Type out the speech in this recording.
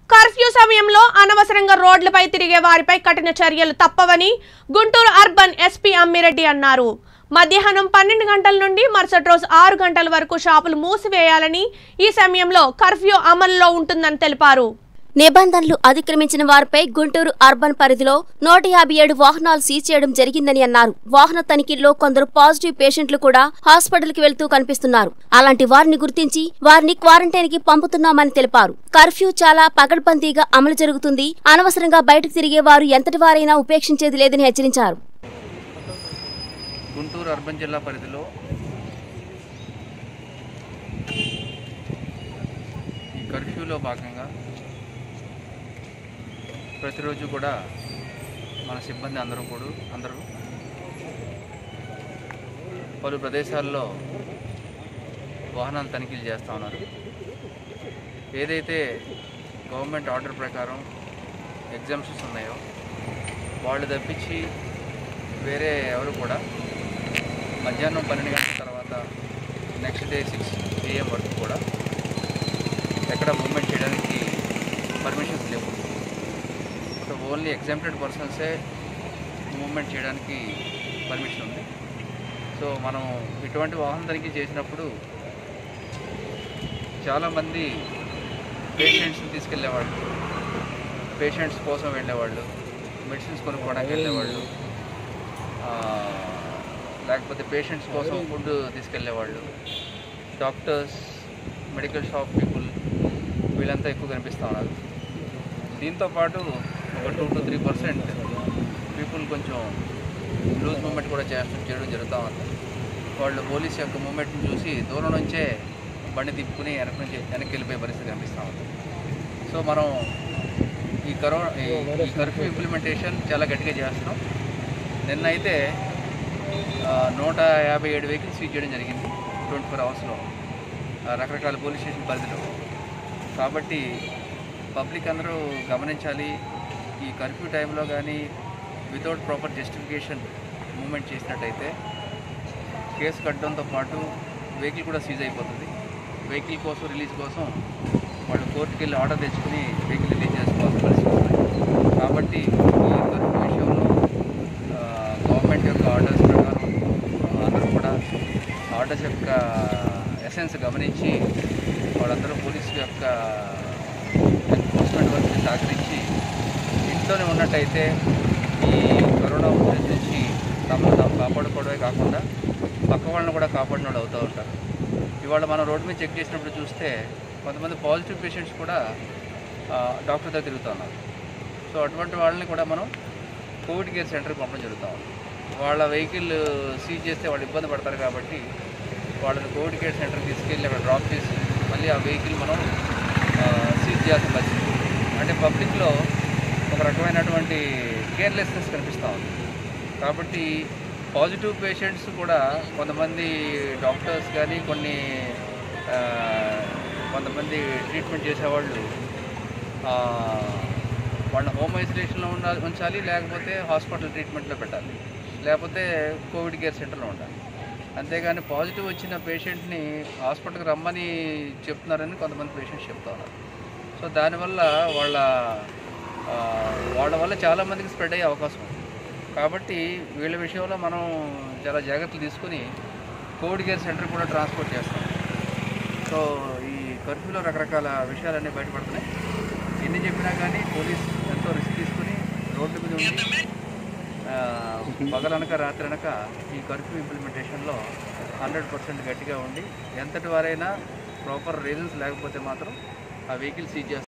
curfew సమయంలో అనవసరంగా రోడ్లపై తిరిగే వారిపై కఠిన చర్యలు తప్పవని గుంటూరు అర్బన్ ఎస్పీ అమ్మిరెడ్డి అన్నారు మధ్యాహ్నం పన్నెండు గంటల నుండి మరుసటి రోజు ఆరు గంటల వరకు షాపులు మూసివేయాలని ఈ సమయంలో కర్ఫ్యూ అమల్లో ఉంటుందని తెలిపారు నిబంధనలు అతిక్రమించిన వారిపై గుంటూరు అర్బన్ పరిధిలో నూట యాభై ఏడు వాహనాలు సీజ్ చేయడం జరిగిందని అన్నారు వాహన తనిఖీల్లో కొందరు పాజిటివ్ పేషెంట్లు కూడా హాస్పిటల్కి వెళ్తూ కనిపిస్తున్నారు అలాంటి వారిని గుర్తించి వారిని క్వారంటైన్ కి పంపుతున్నామని తెలిపారు కర్ఫ్యూ చాలా పగడ్బందీగా అమలు జరుగుతుంది అనవసరంగా బయటకు తిరిగే వారు ఎంతటి వారైనా ఉపేక్షించేది లేదని హెచ్చరించారు గుంటూరు అర్బన్ జిల్లా పరిధిలో ఈ కర్ఫ్యూలో భాగంగా ప్రతిరోజు కూడా మన సిబ్బంది అందరూ కూడా అందరూ పలు ప్రదేశాల్లో వాహనాలు తనిఖీలు చేస్తూ ఉన్నారు ఏదైతే గవర్నమెంట్ ఆర్డర్ ప్రకారం ఎగ్జామ్షన్స్ ఉన్నాయో వాళ్ళు తప్పించి వేరే ఎవరు కూడా మధ్యాహ్నం పన్నెండు గంటల తర్వాత నెక్స్ట్ డే సిక్స్ ఏఎం వరకు కూడా ఎక్కడ మూవ్మెంట్ చేయడానికి పర్మిషన్స్ లేవు సో ఓన్లీ ఎగ్జామ్టెడ్ పర్సన్సే మూవ్మెంట్ చేయడానికి పర్మిషన్ ఉంది సో మనం ఇటువంటి వాహనం తనిఖీ చేసినప్పుడు చాలామంది పేషెంట్స్ని తీసుకెళ్ళేవాళ్ళు పేషెంట్స్ కోసం వెళ్ళేవాళ్ళు మెడిసిన్స్ కొనుక్కోవడానికి వెళ్ళేవాళ్ళు ఆ, లేకపోతే పేషెంట్స్ కోసం ఫుడ్ తీసుకెళ్ళేవాళ్ళు డాక్టర్స్ మెడికల్ షాప్ పీపుల్ వీళ్ళంతా ఎక్కువ కనిపిస్తూ ఉన్నారు దీంతో పాటు ఒక two to three percent people కొంచెం లూజ్ మూమెంట్ కూడా చేస్తూ చేయడం జరుగుతూ ఉంది వాళ్ళు పోలీస్ యొక్క మూమెంట్ని చూసి దూరం నుంచే బండి తిప్పుకుని వెనక నుంచి వెనక్కి వెళ్ళిపోయే పరిస్థితి కనిపిస్తూ ఉంది సో మనం ఈ కరోనా ఈ- ఈ కర్ఫ్యూ ఇంప్లిమెంటేషన్ చాలా గట్టిగా చేస్తున్నాం నిన్న అయితే ఆ, నూట యాభై ఏడు వెహికల్స్ సీజ్ చేయడం జరిగింది ట్వంటీ ఫోర్ అవర్స్లో రకరకాల పోలీస్ స్టేషన్ పరిధిలో కాబట్టి పబ్లిక్ అందరూ గమనించాలి ఈ కర్ఫ్యూ టైంలో కానీ వితౌట్ ప్రాపర్ జస్టిఫికేషన్ మూమెంట్ చేసినట్టయితే కేసు కట్టడంతో పాటు వెహికల్ కూడా సీజ్ అయిపోతుంది వెహికల్ కోసం రిలీజ్ కోసం వాళ్ళు కోర్టుకి వెళ్ళి ఆర్డర్ తెచ్చుకుని వెహికల్ రిలీజ్ చేసుకోవాల్సిన పరిస్థితి ఉంది కాబట్టి ఈ కర్ఫ్యూ విషయంలో ఆ, గవర్నమెంట్ యొక్క ఆర్డర్స్ ప్రకారం ఆ, అందరూ కూడా ఆర్డర్స్ యొక్క ఎసెన్స్ గమనించి వాళ్ళందరూ పోలీసు యొక్క ఎన్ఫోర్స్మెంట్ వర్క్కి సహకరించి ఇంట్లోనే ఉన్నట్టయితే ఈ కరోనా ఉధృతి నుంచి తమను తాము కాపాడుకోవడమే కాకుండా పక్క వాళ్ళని కూడా కాపాడిన వాళ్ళు అవుతూ ఉంటారు ఇవాళ మనం రోడ్డు మీద చెక్ చేసినప్పుడు చూస్తే కొంతమంది పాజిటివ్ పేషెంట్స్ కూడా ఆ, డాక్టర్ దగ్గర తిరుగుతూ ఉన్నారు సో అటువంటి వాళ్ళని కూడా మనం కోవిడ్ కేర్ సెంటర్కి పంపడం జరుగుతూ ఉంది వాళ్ళ వెహికల్ సీజ్ చేస్తే వాళ్ళు ఇబ్బంది పడతారు కాబట్టి వాళ్ళని కోవిడ్ కేర్ సెంటర్కి తీసుకెళ్ళి అక్కడ డ్రాప్ చేసి మళ్ళీ ఆ వెహికల్ మనం సీజ్ చేయాల్సిన పరిస్థితి అంటే పబ్లిక్లో ఒక రకమైనటువంటి కేర్లెస్నెస్ కనిపిస్తూ ఉంది కాబట్టి పాజిటివ్ పేషెంట్స్ కూడా కొంతమంది డాక్టర్స్ కానీ కొన్ని ఆ, కొంతమంది ట్రీట్మెంట్ చేసేవాళ్ళు ఆ, వాళ్ళని హోమ్ ఐసోలేషన్లో ఉండాలి ఉంచాలి లేకపోతే హాస్పిటల్ ట్రీట్మెంట్లో పెట్టాలి లేకపోతే కోవిడ్ కేర్ సెంటర్లో ఉండాలి అంతేగాని పాజిటివ్ వచ్చిన పేషెంట్ని హాస్పిటల్కి రమ్మని చెప్తున్నారని కొంతమంది పేషెంట్స్ చెప్తా ఉన్నారు సో దానివల్ల వాళ్ళ ఆ, వాళ్ళ వల్ల చాలామందికి స్ప్రెడ్ అయ్యే అవకాశం ఉంది కాబట్టి వీళ్ళ విషయంలో మనం చాలా జాగ్రత్తలు తీసుకుని కోవిడ్ కేర్ సెంటర్ కూడా ట్రాన్స్పోర్ట్ చేస్తాం సో ఈ కర్ఫ్యూలో రకరకాల విషయాలన్నీ బయటపడుతున్నాయి ఎన్ని చెప్పినా కానీ పోలీస్ ఎంతో రిస్క్ తీసుకుని రోడ్డు మీద ఉండి ఆ, పగలనక రాత్రి అనక ఈ కర్ఫ్యూ ఇంప్లిమెంటేషన్లో హండ్రెడ్ పర్సెంట్ గట్టిగా ఉండి ఎంతటి వారైనా ప్రాపర్ రీజన్స్ లేకపోతే మాత్రం ఆ వెహికల్ సీజ్ చేస్తారు